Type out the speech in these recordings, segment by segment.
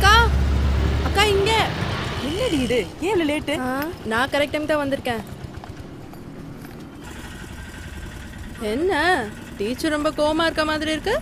அக்கா அக்கா இங்க என்னடி இது ஏன் இவ்வளவு லேட்டு ஆ, நான் கரெக்ட் டைம் தான் வந்திருக்கேன் என்ன டீச்சர் ரொம்ப கோவமா இருக்க மாதிரி இருக்கு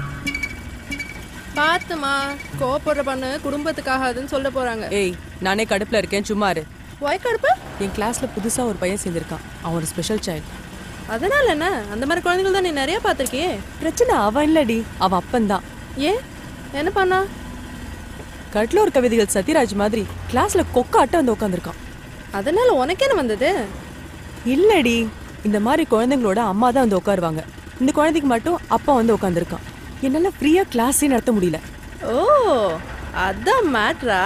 பாத்துமா கோவப்படுற பண்ணு குடும்பத்துக்காகாதுன்னு சொல்ல போறாங்க ஏய் நானே கடுப்புல இருக்கேன் சும்மா இரு ஒய் கடுப்பு என் கிளாஸ்ல புதுசா ஒரு பையன் சேர்ந்திருக்கான் அவன் ஒரு ஸ்பெஷல் சைல்டு அதனால என்ன அந்த மாதிரி குழந்தைகள் தான் நீ நிறைய பார்த்திருக்கியே பிரச்சனை அவன் இல்லடி அவன் அப்பன்தான் ஏன் என்ன பண்ணா கடலூர் கவிதைகள் சத்யராஜ் மாதிரி கிளாஸ்ல கொக்க அட்டை வந்து உட்காந்துருக்கான் அதனால உனக்கு என்ன வந்தது இல்லடி இந்த மாதிரி குழந்தைங்களோட அம்மா தான் வந்து உட்காருவாங்க இந்த குழந்தைக்கு மட்டும் அப்பா வந்து உட்காந்துருக்கான் என்னால ஃப்ரீயா கிளாஸே நடத்த முடியல ஓ அதான் மேட்ரா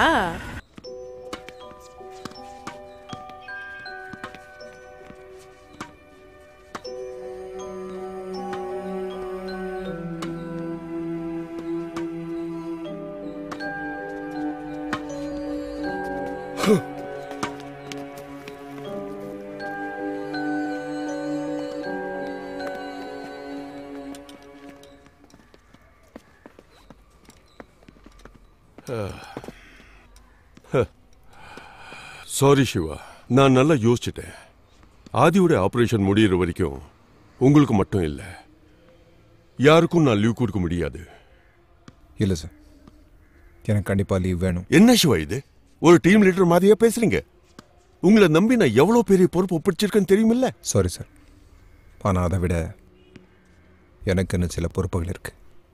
சாரி சிவா நான் நல்லா யோசிச்சிட்டேன் ஆதியோட ஆபரேஷன் முடியிற வரைக்கும் உங்களுக்கு மட்டும் இல்லை யாருக்கும் நான் லீவ் கொடுக்க முடியாது இல்லை சார் எனக்கு கண்டிப்பாக லீவ் வேணும் என்ன சிவா இது ஒரு டீம் லீடர் மாதிரியா பேசுறீங்க உங்களை நம்பி நான் எவ்வளோ பெரிய பொறுப்பு ஒப்பிச்சிருக்கேன்னு தெரியுமில்ல சாரி சார் ஆனால் அதை விட எனக்குன்னு சில பொறுப்புகள் இருக்கு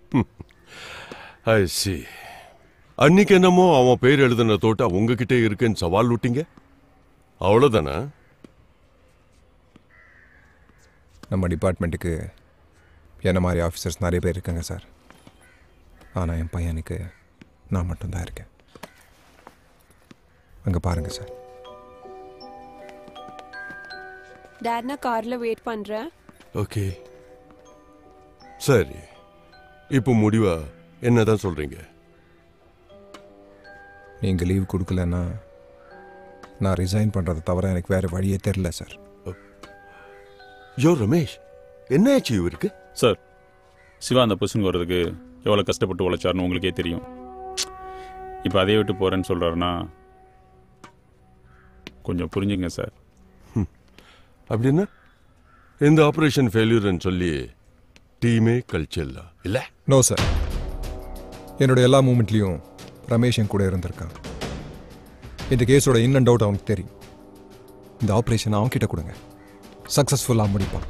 ஐ சி அன்னைக்கு என்னமோ அவன் பேர் எழுதின தோட்டா உங்ககிட்ட இருக்குன்னு சவால் விட்டீங்க அவ்வளோதானா நம்ம டிபார்ட்மெண்ட்டுக்கு என்ன மாதிரி ஆஃபீஸர்ஸ் நிறைய பேர் இருக்காங்க சார் ஆனால் என் பையனுக்கு நான் மட்டும்தான் இருக்கேன் அங்கே பாருங்கள் சார் டேட் நான் கார்ல வெயிட் பண்றேன் ஓகே சரி இப்போ முடிவா என்னதான் சொல்றீங்க நீங்கள் லீவ் கொடுக்கலன்னா நான் ரிசைன் பண்ணுறதை தவிர எனக்கு வேறு வழியே தெரில சார் யோ ரமேஷ் என்ன ஆச்சு இவருக்கு சார் சிவா அந்த பொசிஷனுக்கு வர்றதுக்கு எவ்வளோ கஷ்டப்பட்டு உழைச்சாருன்னு உங்களுக்கே தெரியும் இப்போ அதே விட்டு போகிறேன்னு சொல்கிறாருன்னா கொஞ்சம் புரிஞ்சுங்க சார் அப்படின்னா இந்த ஆபரேஷன் ஃபெயிலியர்னு சொல்லி டீமே கழிச்சிடலாம் இல்லை நோ சார் என்னோட எல்லா மூமெண்ட்லேயும் ரமேஷ் என் கூட இருந்திருக்கான் இந்த கேஸோட இன் அண்ட் அவுட் அவனுக்கு தெரியும் இந்த ஆப்ரேஷன் அவன்கிட்ட கொடுங்க சக்ஸஸ்ஃபுல்லாக முடிப்பான்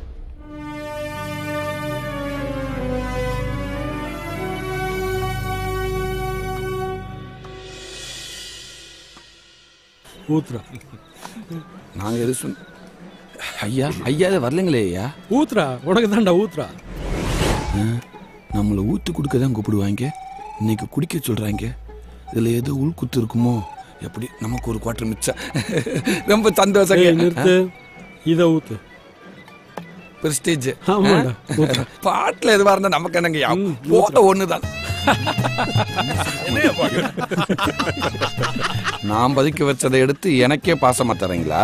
ஊத்துறா நாங்க எது சொன்ன ஐயா ஐயா இது வரலைங்களே ஐயா ஊத்துறா உனக்கு தான்டா ஊத்துறா நம்மளை ஊத்து கொடுக்க தான் கூப்பிடுவாங்க இன்னைக்கு குடிக்க சொல்றாங்க இதுல ஏதோ உள்குத்து இருக்குமோ எப்படி நமக்கு ஒரு குவார்டர் மிச்சம் ரொம்ப ஏய், சந்தோஷம் நிறுத்து இதை ஊத்து பிரஸ்டேஜ் ஆமாடா, ஊத்துறா. பாட்டுல எதுவா இருந்தா நமக்கு என்னங்க போட்ட ஒண்ணுதான் என்னையா பாக்குற? நான் பதுக்கி வச்சதை எடுத்து எனக்கே பாசமா தரீங்களா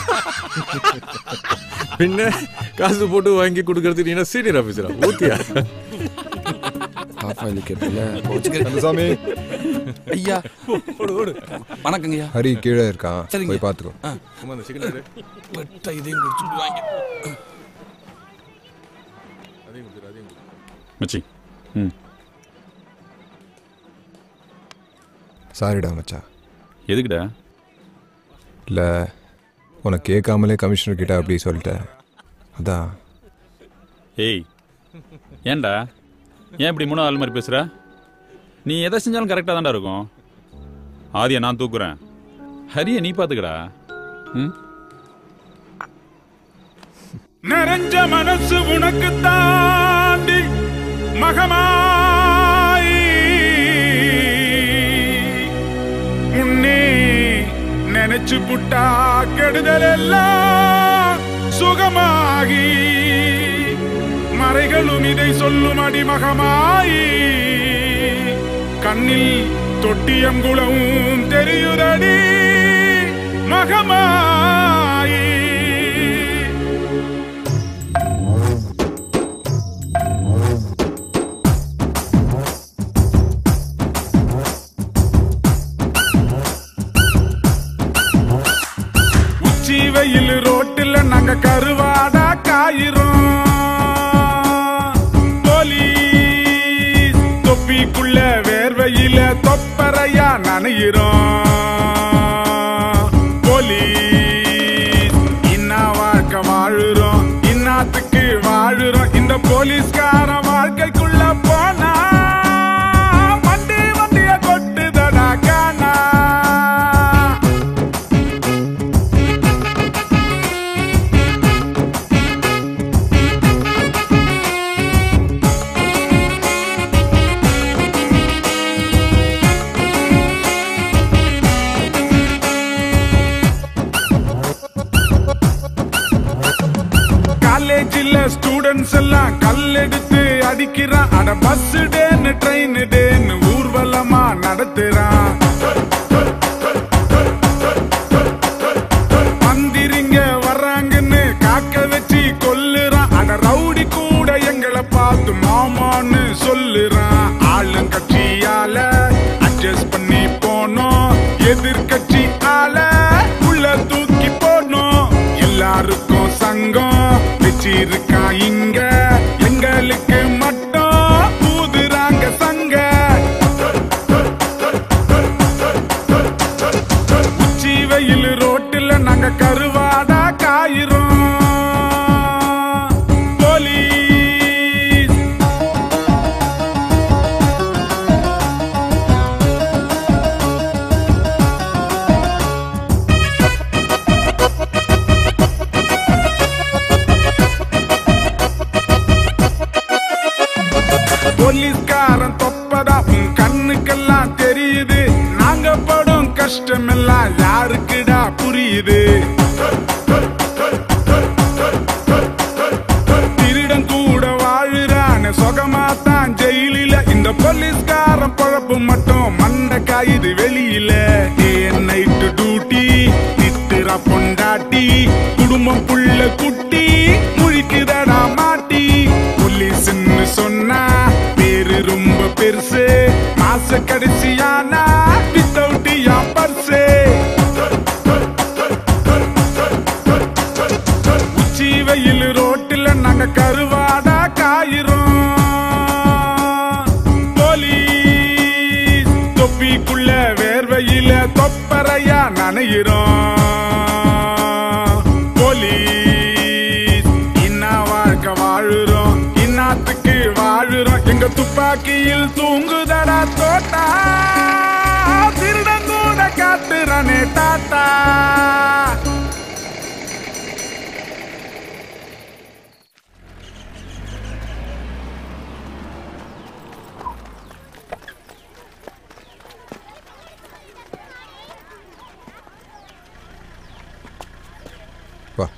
பின்ன காசு போட்டு வாங்கி கொடுக்கறது நீ சீனியர் ஆஃபீஸரா ஊத்தியா பாப்பா இது கேட்கல கந்தசாமி. ஐயா வணக்கங்க ஐயா ஹரி கீழே இருக்கான் சரிங்க. போய் பார்த்துக்கோ ஆ. வெட்ட இதையும் குடிச்சுட்டு வாங்க மச்சி ம் சாரிடா மச்சா எதுக்குடா இல்லை உனக்கு கேட்காமலே கமிஷனர் கிட்ட அப்படி சொல்லிட்டேன் அதான் ஏய் ஏன்டா ஏன் இப்படி மூணாவது ஆள் மாதிரி பேசுற நீ எதை செஞ்சாலும் கரெக்டாக தான்டா இருக்கும் ஆதியை நான் தூக்குறேன் ஹரியை நீ பார்த்துக்கடா ம் நிறைஞ்ச மனசு உனக்கு தாண்டி மகமாயி உன்னே நினைச்சு புட்டா கெடுதல் எல்லாம் சுகமாகி மறைகளும் இதை சொல்லும் அடிமகமாயி கண்ணில் தொட்டியங்குளவும் தெரியுதடி மகமாயி வெயில் ரோட்டுல நாங்க கருவாடா காயிரும் போலீஸ் தொப்பிக்குள்ள வேர்வையில தொப்பரையா நனையிறோம் போலீஸ் இன்னா வாழ்க்கை வாழுறோம் இன்னாத்துக்கு வாழுறோம் இந்த போலீஸ்கார வாழ்க்கைக்குள்ள போனா வண்டி வண்டிய கொட்டுதடா காணா காலேஜில் ஸ்டூடெண்ட்ஸ் எல்லாம் கல்லெடுத்து அடிக்கிறான் அட பஸ் டேன்னு ட்ரெயின் டேன்னு ஊர்வலமா நடத்துறான் மந்திரிங்க வர்றாங்கன்னு காக்க வச்சு கொல்லுறான் அட ரவுடி கூட எங்களை பார்த்து மாமான்னு சொல்லுறான் ஆளுங்கட்சியால அட்ஜஸ்ட் பண்ணி போனோம் எதிர்கட்சி ஆல உள்ள தூக்கி போனோம் எல்லாருக்கும் சங்கம் வச்சிருக்கான் இங்க எங்களுக்கு மட்டும் ஊதுறாங்க சங்க உச்சி வெயில் ரோட்டுல நாங்க கருவாடா காயிரும் போலீஸ் போலீஸ்காரன் தொப்பதா உன் கண்ணுக்கெல்லாம் தெரியுது நாங்க படும் கஷ்டமெல்லாம் யாருக்குடா புரியுது திருடன் கூட வாழுறான சுகமா தான் ஜெயிலில இந்த போலீஸ்காரன் பொழப்பு மட்டும் மண்ட காயுது வெளியில நைட்டு டியூட்டி நித்துற பொண்டாட்டி குடும்பம் புள்ள குட்டி முழிக்குதடா மாட்டி போலீஸ்ன்னு சொன்னா பேரு ரொம்ப பெருசு மாச கடைசியானா வித்தவுட் என் பர்சே உச்சி வெயில் ரோட்டுல நாங்க கருவாடா காயிரும் போலீஸ் தொப்பிக்குள்ள வேர்வையில தொப்பரையா நனையிறோம் போலீஸ் இன்னா வாழ்க்கை வாழுறோம் இன்னாத்துக்கு வாழுறோம் எங்க துப்பாக்கியில் தூங்குதடா தோட்டா திருடன் கூட காட்டுறானே தாத்தா வா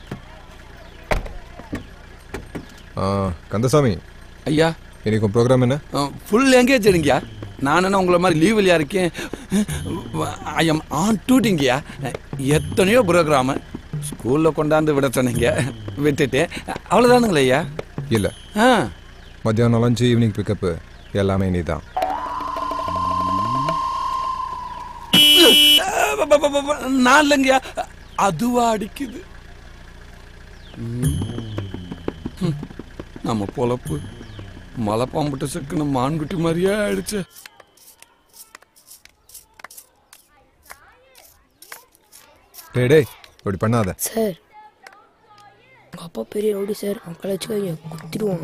ஆ கந்தசாமி ஐயா இன்னைக்கு உன் ப்ரோக்ராம் என்ன ஃபுல் எங்கேஜ் எடுங்கயா நான் என்ன உங்களை மாதிரி லீவ்லையா இருக்கேன் ஐ எம் ஆன் டூட்டிங்கய்யா எத்தனையோ ப்ரோக்ராமு ஸ்கூலில் கொண்டாந்து விட சொன்னீங்க விட்டுட்டு அவ்வளோதானுங்களே ஐயா இல்லை ஆ மத்தியானம் லஞ்சு ஈவினிங் பிக்கப்பு எல்லாமே நீ தான் நான் இல்லைங்கய்யா அதுவா அடிக்குது ம். ம். நம்ம பொழப்பு மலைப்பாம்பிட்ட சிக்கன மான்குட்டி மாதிரியே ஆயிடுச்சு டேய் டேய் இப்படி பண்ணாத சார் உங்கள் அப்பா பெரிய ரவுடி சார் அவன் கழிச்சுக்காதீங்க குத்திடுவான்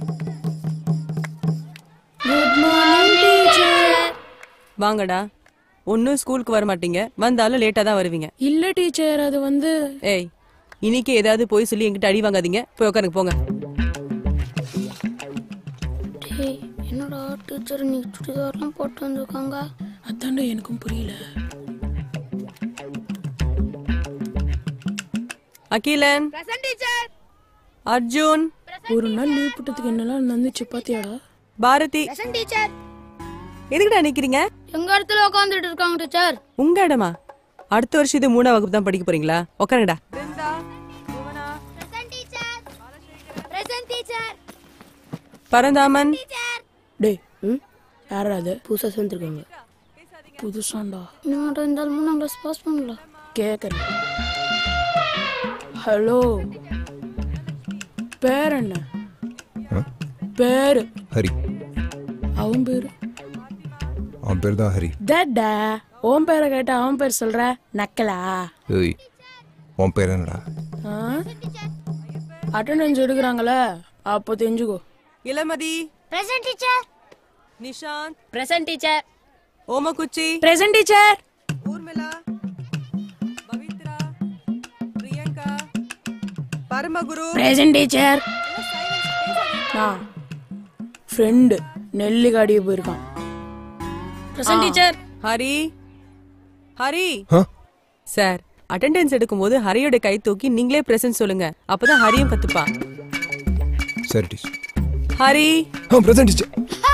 குட் மார்னிங் டீச்சர் வாங்கடா ஒன்றும் ஸ்கூலுக்கு வர மாட்டீங்க வந்தாலும் லேட்டாக தான் வருவீங்க இல்ல டீச்சர் அது வந்து ஏய் இன்னைக்கு ஏதாவது போய் சொல்லி என்கிட்ட அடி வாங்காதீங்க போய் உட்காருங்க போங்க டேய் என்னடா டீச்சர் நீ சுடிதார்லாம் போட்டு வந்திருக்காங்க அதான்டா எனக்கும் புரியல அகிலன் அர்ஜுன் ஒரு நாள் லீவ் போட்டதுக்கு என்னெல்லாம் நடந்துச்சு பாத்தியாடா பாரதி டீச்சர் எதுக்குடா நிக்கிறீங்க எங்க இடத்துல உட்காந்துட்டு இருக்காங்க டீச்சர் உங்க இடமா அடுத்த வருஷம் இது மூணாம் வகுப்பு தான் படிக்க போறீங்களா உட்காருங்கடா பரந்தாமன் டேய் ம் யாரா அது புதுசா சேர்ந்துருக்காங்க புதுசாண்டா இன்னும் இருந்தாலும் மூணாம் கிளாஸ் பாஸ் பண்ணல கேட்கறேன் ஹலோ பேர் என்ன ஆ? பேரு ஹரி அவன் பேரு அவன் பேர் தான் ஹரி டேட்டா உன் பேரை கேட்ட அவன் பேர் சொல்ற நக்கலா ஏய் உன் பேர் என்னடா அட்டண்டன்ஸ் எடுக்கிறாங்களே அப்போ தெரிஞ்சுக்கோ Ilamathi present teacher Nishanth present teacher Omakuchi present teacher Urmila Pavithra Priyanka Paramaguru present teacher நான் ஃப்ரெண்டு நெல்லிக்காடியே போயிருக்கான் பிரசன்ட் டீச்சர் ஹரி ஹரி ஆ? சார் அட்டெண்டன்ஸ் எடுக்கும்போது ஹரியோட கை தூக்கி நீங்களே பிரசன்ட் சொல்லுங்க அப்பதான் ஹரியும் கத்துப்பா சரி டீச்சர் ஹரி ஆ பிரசன்ட் டீச்சர்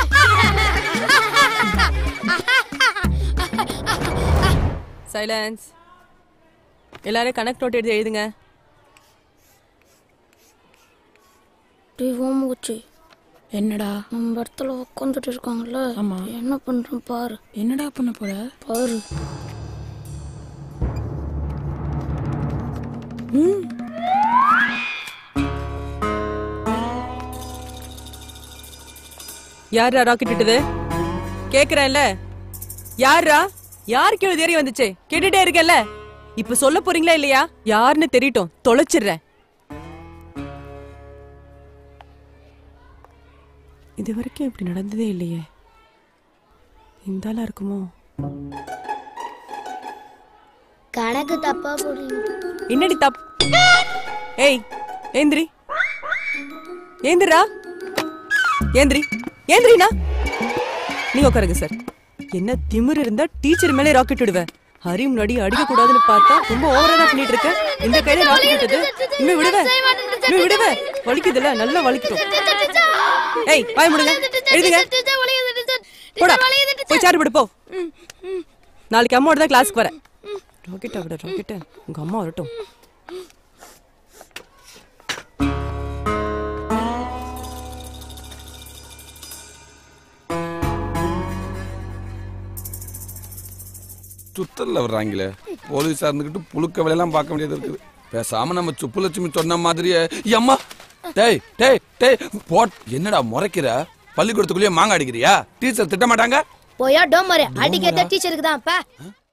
சைலன்ஸ் எல்லாரும் கனெக்ட் நோட் எடுத்து எழுதுங்க ஓமகுச்சி என்னடா நம்ம இடத்துல உட்காந்துட்டு இருக்காங்கல்ல ஆமா. என்ன பண்றோம் பாரு என்னடா பண்ண போற பாரு யாரா ராக்கெட் விட்டது கேக்குறேன்ல யாரா யாருக்கு இவ்வளவு தைரியம் வந்துச்சு கேட்டுட்டே இருக்கேன்ல இப்ப சொல்ல போறீங்களா இல்லையா யாருன்னு தெரியட்டும் தொலைச்சிடுறேன் இது வரைக்கும் இப்படி நடந்ததே இல்லையே இந்த ஆளா இருக்குமோ கணக்கு தப்பா போடுறீங்க என்னடி தப் ஏய் ஏந்திரி ஏந்திரா ஏந்திரி ஏந்திரினா நீ உட்காருங்க சார் என்ன திமிரு இருந்தா டீச்சர் மேலே ராக்கெட் விடுவேன் ஹரி முன்னாடி அடிக்க கூடாதுன்னு பார்த்தா ரொம்ப ஓவரா தான் பண்ணிட்டு இருக்க இந்த கையில ராக்கெட் விட்டது இனிமே விடுவேன் இனிமே விடுவேன் வலிக்குதுல நல்லா வலிக்கட்டும் ஏய் வாய் முடுங்க எழுதுங்க போடா போய் சேர் போடு போ நாளைக்கு அம்மாவோட தான் கிளாஸ்க்கு வரேன் ராக்கெட்டா விட ராக்கெட்டா உங்க அம்மா வரட்டும் சுத்தல்ல வர்றாங்களே போலீஸா இருந்துகிட்டு புழுக்க வேலையெல்லாம் பார்க்க வேண்டியது இருக்குது பேசாம நம்ம சுப்புலட்சுமி சொன்ன மாதிரியே ஏய் அம்மா டேய் டேய் டேய் போட் என்னடா முறைக்கிற பள்ளிக்கூடத்துக்குள்ளேயே மாங்க அடிக்கிறியா டீச்சர் திட்ட மாட்டாங்க போயா டோமரு அடிக்கிறத டீச்சருக்கு தான் அப்ப